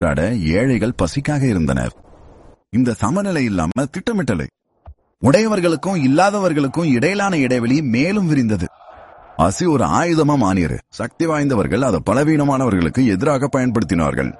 போராட ஏழைகள் பசிக்காக இருந்தனர் இந்த சமநிலை இல்லாம திட்டமிட்டலை உடையவர்களுக்கும் இல்லாதவர்களுக்கும் இடையிலான இடைவெளி மேலும் விரிந்தது பசி ஒரு ஆயுதமா மாறியது சக்தி வாய்ந்தவர்கள் அதை பலவீனமானவர்களுக்கு எதிராக பயன்படுத்தினார்கள்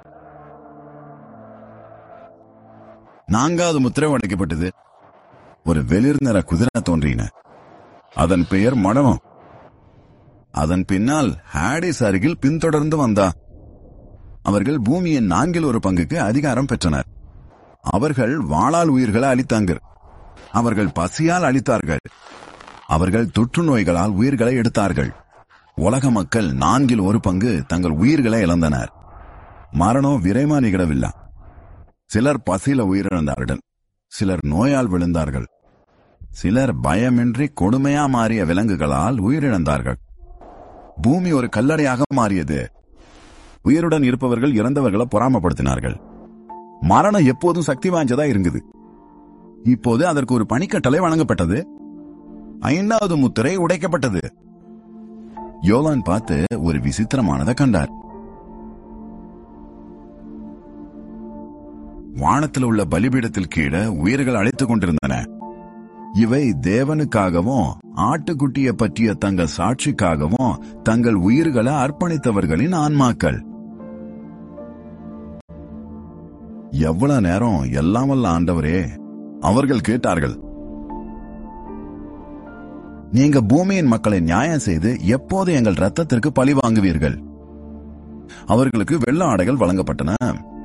நான்காவது முத்திரை உடைக்கப்பட்டது ஒரு வெளிர் நிற குதிரை தோன்றின அதன் பெயர் மடனம் அதன் பின்னால் ஹாடிஸ் அருகில் பின்தொடர்ந்து வந்தா அவர்கள் பூமியின் நான்கில் ஒரு பங்குக்கு அதிகாரம் பெற்றனர் அவர்கள் வாளால் உயிர்களை அளித்தாங்க அவர்கள் பசியால் அளித்தார்கள் அவர்கள் தொற்று நோய்களால் உயிர்களை எடுத்தார்கள் உலக மக்கள் நான்கில் ஒரு பங்கு தங்கள் உயிர்களை இழந்தனர் மரணம் விரைமா நிகழவில்லை சிலர் பசியில உயிரிழந்தார்கள் சிலர் நோயால் விழுந்தார்கள் சிலர் பயமின்றி கொடுமையா மாறிய விலங்குகளால் உயிரிழந்தார்கள் பூமி ஒரு கல்லறையாக மாறியது உயிருடன் இருப்பவர்கள் இறந்தவர்களை பொறாமப்படுத்தினார்கள் மரணம் எப்போதும் சக்தி வாய்ந்ததா இருந்தது இப்போது அதற்கு ஒரு பணிக்கட்டளை வழங்கப்பட்டது ஐந்தாவது முத்திரை உடைக்கப்பட்டது யோவான் பார்த்து ஒரு விசித்திரமானதை கண்டார் வானத்தில் உள்ள பலிபீடத்தில் கீழே உயிர்கள் அழைத்துக் கொண்டிருந்தன இவை தேவனுக்காகவும் ஆட்டுக்குட்டியை பற்றிய தங்கள் சாட்சிக்காகவும் தங்கள் உயிர்களை அர்ப்பணித்தவர்களின் ஆன்மாக்கள் எவ்வளவு நேரம் எல்லாம் வல்ல ஆண்டவரே அவர்கள் கேட்டார்கள் நீங்க பூமியின் மக்களை நியாயம் செய்து எப்போது எங்கள் ரத்தத்திற்கு பழி வாங்குவீர்கள் அவர்களுக்கு வெள்ள ஆடைகள் வழங்கப்பட்டன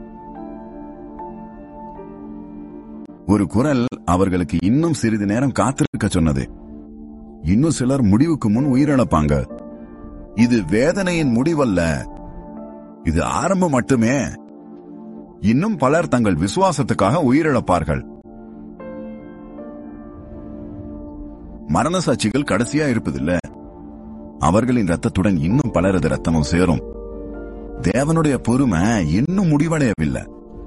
ஒரு குரல் அவர்களுக்கு இன்னும் சிறிது நேரம் காத்திருக்க சொன்னது இன்னும் சிலர் முடிவுக்கு முன் உயிரிழப்பாங்க இது வேதனையின் முடிவல்ல இது ஆரம்பம் மட்டுமே இன்னும் பலர் தங்கள் விசுவாசத்துக்காக உயிரிழப்பார்கள் மரண சாட்சிகள் கடைசியா இருப்பதில்ல அவர்களின் ரத்தத்துடன் இன்னும் பலரது ரத்தமும் சேரும் தேவனுடைய பொறுமை இன்னும் முடிவடையவில்லை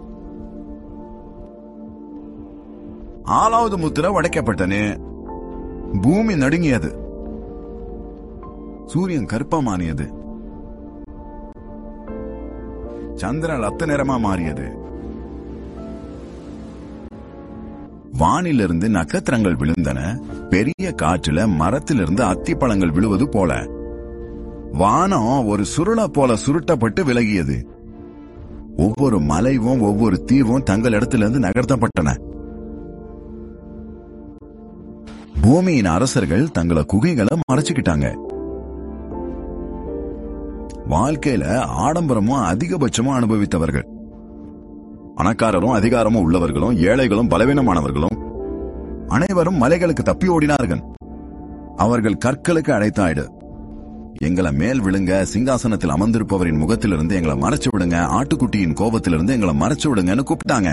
ஆறாவது முத்திரை உடைக்கப்பட்டனே பூமி நடுங்கியது சூரியன் கருப்பமானியது சந்திரன் ரத்த நிறமா மாறியது வானிலிருந்து நட்சத்திரங்கள் விழுந்தன பெரிய காற்றுல மரத்திலிருந்து அத்திப்பழங்கள் விழுவது போல வானம் ஒரு சுருள போல சுருட்டப்பட்டு விலகியது ஒவ்வொரு மலைவும் ஒவ்வொரு தீவும் தங்கள் இடத்திலிருந்து நகர்த்தப்பட்டன பூமியின் அரசர்கள் தங்களை குகைகளை மறைச்சுக்கிட்டாங்க வாழ்க்கையில ஆடம்பரமும் அதிகபட்சமும் அனுபவித்தவர்கள் பணக்காரரும் அதிகாரமும் உள்ளவர்களும் ஏழைகளும் பலவீனமானவர்களும் அனைவரும் மலைகளுக்கு தப்பி ஓடினார்கள் அவர்கள் கற்களுக்கு அழைத்தாயிடு எங்களை மேல் விழுங்க சிங்காசனத்தில் அமர்ந்திருப்பவரின் முகத்திலிருந்து எங்களை மறைச்சு விடுங்க ஆட்டுக்குட்டியின் கோபத்திலிருந்து எங்களை மறைச்சு விடுங்கன்னு கூப்பிட்டாங்க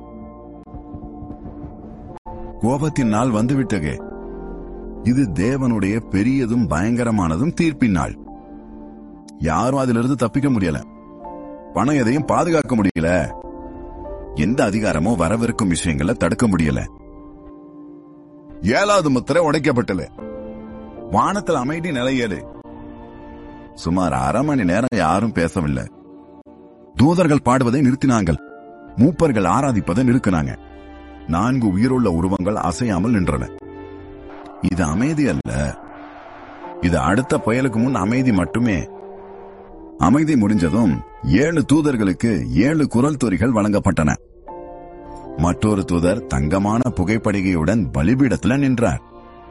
கோபத்தின் நாள் வந்துவிட்டது இது தேவனுடைய பெரியதும் பயங்கரமானதும் தீர்ப்பின் நாள் யாரும் அதிலிருந்து தப்பிக்க முடியல பணம் எதையும் பாதுகாக்க முடியல எந்த அதிகாரமோ வரவிருக்கும் விஷயங்களை தடுக்க முடியல ஏழாவது முத்திரை உடைக்கப்பட்டது வானத்தில் அமைதி நிலையது சுமார் அரை மணி நேரம் யாரும் பேசவில்லை தூதர்கள் பாடுவதை நிறுத்தினாங்கள் மூப்பர்கள் ஆராதிப்பதை நிறுத்தினாங்க நான்கு உயிருள்ள உருவங்கள் அசையாமல் நின்றன இது அமைதி அல்ல இது அடுத்த புயலுக்கு முன் அமைதி மட்டுமே அமைதி முடிஞ்சதும் ஏழு தூதர்களுக்கு ஏழு குரல் தொரிகள் வழங்கப்பட்டன மற்றொரு தூதர் தங்கமான புகைப்படிகையுடன் பலிபீடத்தில் நின்றார்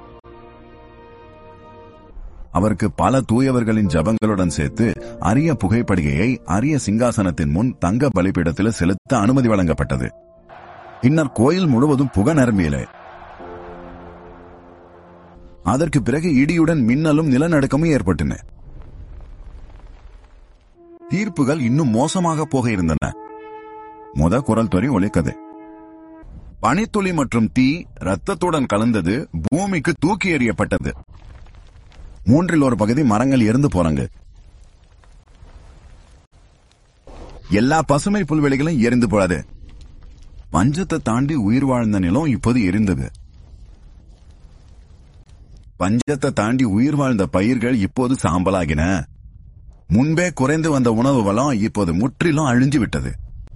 அவருக்கு பல தூயவர்களின் ஜபங்களுடன் சேர்த்து அரிய புகைப்படிகையை அரிய சிங்காசனத்தின் முன் தங்க பலிபீடத்தில் செலுத்த அனுமதி வழங்கப்பட்டது பின்னர் கோயில் முழுவதும் புக நிரம்பியலே அதற்கு பிறகு இடியுடன் மின்னலும் நிலநடுக்கமும் ஏற்பட்டன தீர்ப்புகள் இன்னும் மோசமாக போக இருந்தன முத குரல் தொரி ஒலிக்கது பனித்துளி மற்றும் தீ ரத்தத்துடன் கலந்தது பூமிக்கு தூக்கி எறியப்பட்டது மூன்றில் ஒரு பகுதி மரங்கள் எரிந்து போறாங்க எல்லா பசுமை புல்வெளிகளும் எரிந்து போறாது பஞ்சத்தை தாண்டி உயிர் வாழ்ந்த நிலம் இப்போது எரிந்தது பஞ்சத்தை தாண்டி உயிர் வாழ்ந்த பயிர்கள் இப்போது சாம்பலாகின முன்பே குறைந்து வந்த உணவு வளம் இப்போது முற்றிலும் அழிஞ்சு விட்டது